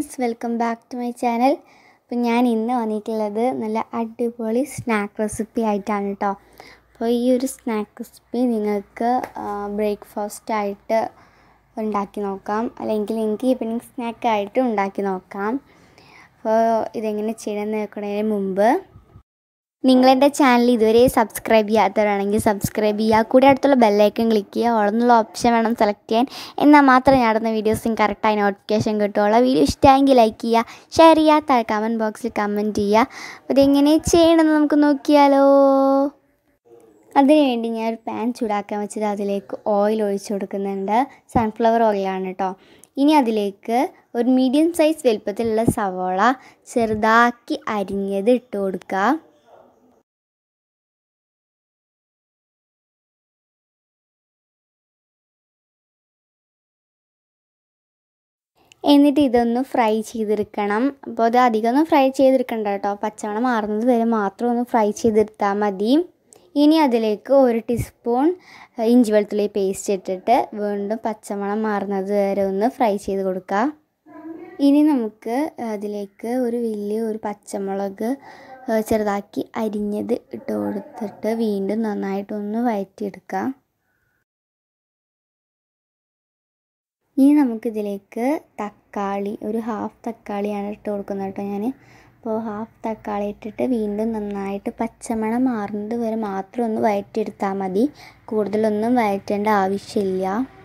friends welcome back to my channel അപ്പോൾ ഞാൻ ഇന്ന് വന്നിട്ടുള്ളത് നല്ല അടിപൊളി സ്നാക്ക് റെസിപ്പി ആയിട്ടാണ് കേട്ടോ അപ്പോൾ ഈ ഒരു സ്നാക്ക് റെസിപ്പി നിങ്ങൾക്ക് ബ്രേക്ക്ഫാസ്റ്റ് ആയിട്ട് ഉണ്ടാക്കി നോക്കാം അല്ലെങ്കിൽ എനിക്ക് ഈവനിങ് സ്നാക്കായിട്ട് ഉണ്ടാക്കി നോക്കാം അപ്പോൾ ഇതെങ്ങനെ ചെയ്യണമെന്ന് നോക്കുന്നതിന് മുമ്പ് നിങ്ങളെൻ്റെ ചാനൽ ഇതുവരെ സബ്സ്ക്രൈബ് ചെയ്യാത്തവരാണെങ്കിൽ സബ്സ്ക്രൈബ് ചെയ്യുക കൂടെ അടുത്തുള്ള ബെല്ലൈക്കൺ ക്ലിക്ക് ചെയ്യുക ഓളന്നുള്ള ഓപ്ഷൻ വേണം സെലക്ട് ചെയ്യാൻ എന്നാൽ മാത്രമേ ഞാൻ ഇടുന്ന വീഡിയോസിന് കറക്റ്റായി നോട്ടിഫിക്കേഷൻ കിട്ടുള്ളൂ വീഡിയോ ഇഷ്ടമായെങ്കിൽ ലൈക്ക് ചെയ്യുക ഷെയർ ചെയ്യുക താഴെ കമൻറ്റ് ബോക്സിൽ കമൻറ്റ് ചെയ്യുക അപ്പോൾ ഇതെങ്ങനെ ചെയ്യണമെന്ന് നമുക്ക് നോക്കിയാലോ അതിനുവേണ്ടി ഞാൻ ഒരു പാൻ ചൂടാക്കാൻ വെച്ചിട്ട് അതിലേക്ക് ഓയിൽ ഒഴിച്ചു കൊടുക്കുന്നുണ്ട് സൺഫ്ലവർ ഓയിലാണ് കേട്ടോ ഇനി അതിലേക്ക് ഒരു മീഡിയം സൈസ് വലുപ്പത്തിലുള്ള സവോള ചെറുതാക്കി അരിഞ്ഞത് ഇട്ട് കൊടുക്കുക എന്നിട്ട് ഇതൊന്ന് ഫ്രൈ ചെയ്തെടുക്കണം അപ്പോൾ അത് അധികം ഒന്നും ഫ്രൈ ചെയ്തെടുക്കണ്ട കേട്ടോ പച്ചമണം മാറുന്നത് വരെ മാത്രം ഒന്ന് ഫ്രൈ ചെയ്തെടുത്താൽ മതി ഇനി അതിലേക്ക് ഒരു ടീസ്പൂൺ ഇഞ്ചി വെളുത്തുള്ളി പേസ്റ്റ് ഇട്ടിട്ട് വീണ്ടും പച്ചമണം മാറുന്നത് വരെ ഒന്ന് ഫ്രൈ ചെയ്ത് കൊടുക്കുക ഇനി നമുക്ക് അതിലേക്ക് ഒരു വലിയ ഒരു പച്ചമുളക് ചെറുതാക്കി അരിഞ്ഞത് ഇട്ട് കൊടുത്തിട്ട് വീണ്ടും നന്നായിട്ടൊന്ന് വഴറ്റിയെടുക്കാം ഇനി നമുക്കിതിലേക്ക് തക്കാളി ഒരു ഹാഫ് തക്കാളിയാണ് ഇട്ട് കൊടുക്കുന്നത് കേട്ടോ ഞാൻ അപ്പോൾ ഹാഫ് തക്കാളി ഇട്ടിട്ട് വീണ്ടും നന്നായിട്ട് പച്ചമണം മാറുന്നത് വരെ മാത്രം ഒന്ന് വഴറ്റിയെടുത്താൽ മതി കൂടുതലൊന്നും വഴറ്റേണ്ട ആവശ്യമില്ല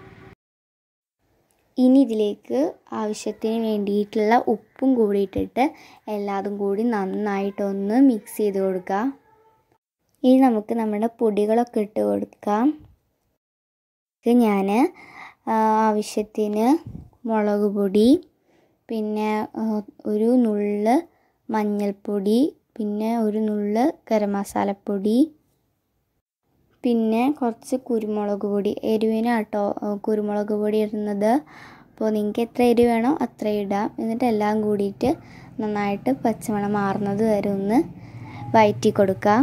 ഇനി ഇതിലേക്ക് ആവശ്യത്തിന് വേണ്ടിയിട്ടുള്ള ഉപ്പും കൂടി ഇട്ടിട്ട് എല്ലാതും കൂടി നന്നായിട്ടൊന്ന് മിക്സ് ചെയ്ത് കൊടുക്കുക ഇനി നമുക്ക് നമ്മുടെ പൊടികളൊക്കെ ഇട്ട് കൊടുക്കാം ഞാൻ ആവശ്യത്തിന് മുളക് പൊടി പിന്നെ ഒരു നുള്ള് മഞ്ഞൾപ്പൊടി പിന്നെ ഒരു നുള്ള് ഗരം മസാലപ്പൊടി പിന്നെ കുറച്ച് കുരുമുളക് പൊടി എരിവിനാട്ടോ കുരുമുളക് പൊടി ഇടുന്നത് അപ്പോൾ നിങ്ങൾക്ക് എത്ര എരിവ് വേണോ അത്ര ഇടാം എന്നിട്ട് എല്ലാം കൂടിയിട്ട് നന്നായിട്ട് പച്ചമണം മാറുന്നത് വരെ ഒന്ന് വയറ്റി കൊടുക്കുക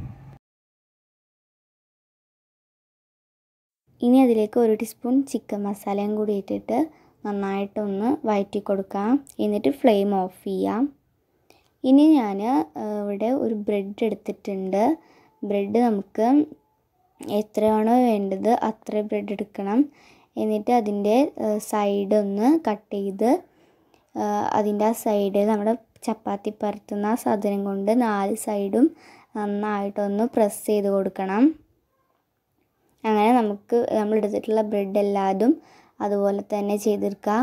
ഇനി അതിലേക്ക് ഒരു ടീസ്പൂൺ ചിക്കൻ മസാലയും കൂടി ഇട്ടിട്ട് നന്നായിട്ടൊന്ന് വഴറ്റി കൊടുക്കാം എന്നിട്ട് ഫ്ലെയിം ഓഫ് ചെയ്യാം ഇനി ഞാൻ ഇവിടെ ഒരു ബ്രെഡ് എടുത്തിട്ടുണ്ട് ബ്രെഡ് നമുക്ക് എത്രയാണോ വേണ്ടത് അത്ര ബ്രെഡ് എടുക്കണം എന്നിട്ട് അതിൻ്റെ സൈഡ് ഒന്ന് കട്ട് ചെയ്ത് അതിൻ്റെ ആ സൈഡിൽ നമ്മുടെ ചപ്പാത്തി പരത്തുന്ന ആ സാധനം കൊണ്ട് നാല് സൈഡും നന്നായിട്ടൊന്ന് പ്രസ് ചെയ്ത് കൊടുക്കണം അങ്ങനെ നമുക്ക് നമ്മൾ എടുത്തിട്ടുള്ള ബ്രെഡ് എല്ലാതും അതുപോലെ തന്നെ ചെയ്തെടുക്കുക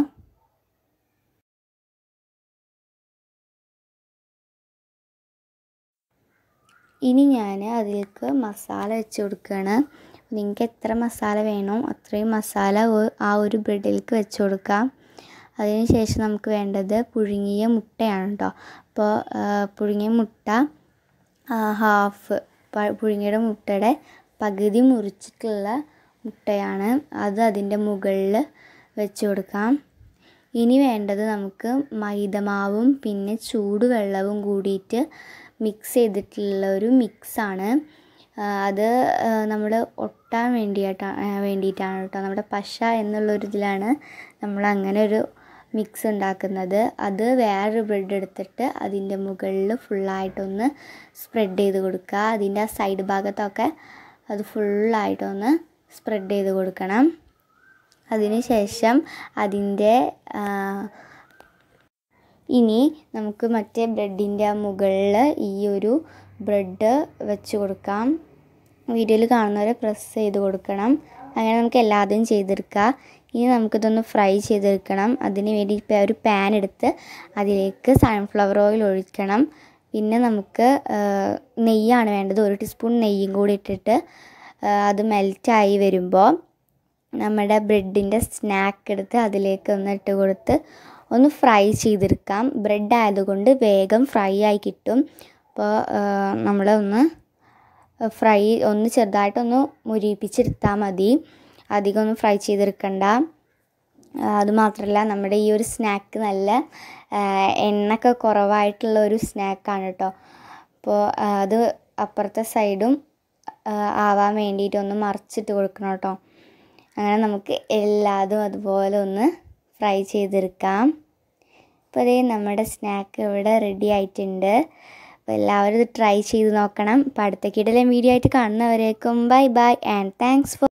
ഇനി ഞാൻ അതിലേക്ക് മസാല വെച്ച് കൊടുക്കുകയാണ് നിങ്ങൾക്ക് എത്ര മസാല വേണോ അത്രയും മസാല ആ ഒരു ബ്രെഡിലേക്ക് വെച്ച് കൊടുക്കാം അതിന് ശേഷം നമുക്ക് വേണ്ടത് പുഴുങ്ങിയ മുട്ടയാണ് കേട്ടോ അപ്പോൾ പുഴുങ്ങിയ മുട്ട ഹാഫ് പുഴുങ്ങിയുടെ മുട്ടയുടെ പകുതി മുറിച്ചിട്ടുള്ള മുട്ടയാണ് അത് അതിൻ്റെ മുകളിൽ വെച്ച് കൊടുക്കാം ഇനി വേണ്ടത് നമുക്ക് മൈദമാവും പിന്നെ ചൂടുവെള്ളവും കൂടിയിട്ട് മിക്സ് ചെയ്തിട്ടുള്ള ഒരു മിക്സാണ് അത് നമ്മൾ ഒട്ടാൻ വേണ്ടിയിട്ടാണ് വേണ്ടിയിട്ടാണ് കേട്ടോ നമ്മുടെ പശ എന്നുള്ളൊരു ഇതിലാണ് നമ്മൾ അങ്ങനെ ഒരു മിക്സ് ഉണ്ടാക്കുന്നത് അത് വേറൊരു ബ്രെഡ് എടുത്തിട്ട് അതിൻ്റെ മുകളിൽ ഫുള്ളായിട്ടൊന്ന് സ്പ്രെഡ് ചെയ്ത് കൊടുക്കുക അതിൻ്റെ ആ സൈഡ് ഭാഗത്തൊക്കെ അത് ഫുള്ളായിട്ടൊന്ന് സ്പ്രെഡ് ചെയ്ത് കൊടുക്കണം അതിന് ശേഷം അതിൻ്റെ ഇനി നമുക്ക് മറ്റേ ബ്രെഡിൻ്റെ മുകളിൽ ഈ ഒരു ബ്രെഡ് വെച്ച് കൊടുക്കാം വീഡിയോയിൽ കാണുന്നവരെ പ്രസ് ചെയ്ത് കൊടുക്കണം അങ്ങനെ നമുക്ക് എല്ലാതും ചെയ്തെടുക്കുക ഇനി നമുക്കിതൊന്ന് ഫ്രൈ ചെയ്തെടുക്കണം അതിന് വേണ്ടി ഇപ്പോൾ ഒരു പാൻ എടുത്ത് അതിലേക്ക് സൺഫ്ലവർ ഓയിൽ ഒഴിക്കണം പിന്നെ നമുക്ക് നെയ്യാണ് വേണ്ടത് ഒരു ടീസ്പൂൺ നെയ്യും കൂടി ഇട്ടിട്ട് അത് മെൽറ്റായി വരുമ്പോൾ നമ്മുടെ ബ്രെഡിൻ്റെ സ്നാക്ക് എടുത്ത് അതിലേക്ക് ഒന്ന് ഇട്ട് കൊടുത്ത് ഒന്ന് ഫ്രൈ ചെയ്തെടുക്കാം ബ്രെഡ് ആയതുകൊണ്ട് വേഗം ഫ്രൈ ആയി കിട്ടും അപ്പോൾ നമ്മൾ ഒന്ന് ഫ്രൈ ഒന്ന് ചെറുതായിട്ടൊന്ന് മുരിപ്പിച്ചെടുത്താൽ മതി അധികം ഒന്നും ഫ്രൈ ചെയ്തെടുക്കണ്ട അതുമാത്രമല്ല നമ്മുടെ ഈ ഒരു സ്നാക്ക് നല്ല എണ്ണയൊക്കെ കുറവായിട്ടുള്ള ഒരു സ്നാക്കാണ് കേട്ടോ അപ്പോൾ അത് അപ്പുറത്തെ സൈഡും ആവാൻ വേണ്ടിയിട്ട് ഒന്ന് മറിച്ചിട്ട് കൊടുക്കണം കേട്ടോ അങ്ങനെ നമുക്ക് എല്ലാതും അതുപോലെ ഒന്ന് ഫ്രൈ ചെയ്തെടുക്കാം അപ്പോൾ അതേ നമ്മുടെ സ്നാക്ക് ഇവിടെ റെഡി ആയിട്ടുണ്ട് അപ്പോൾ എല്ലാവരും ഇത് ട്രൈ ചെയ്ത് നോക്കണം അപ്പോൾ അടുത്ത കിടലൻ വീഡിയോ ആയിട്ട് കാണുന്നവരേക്കും bye bye and thanks four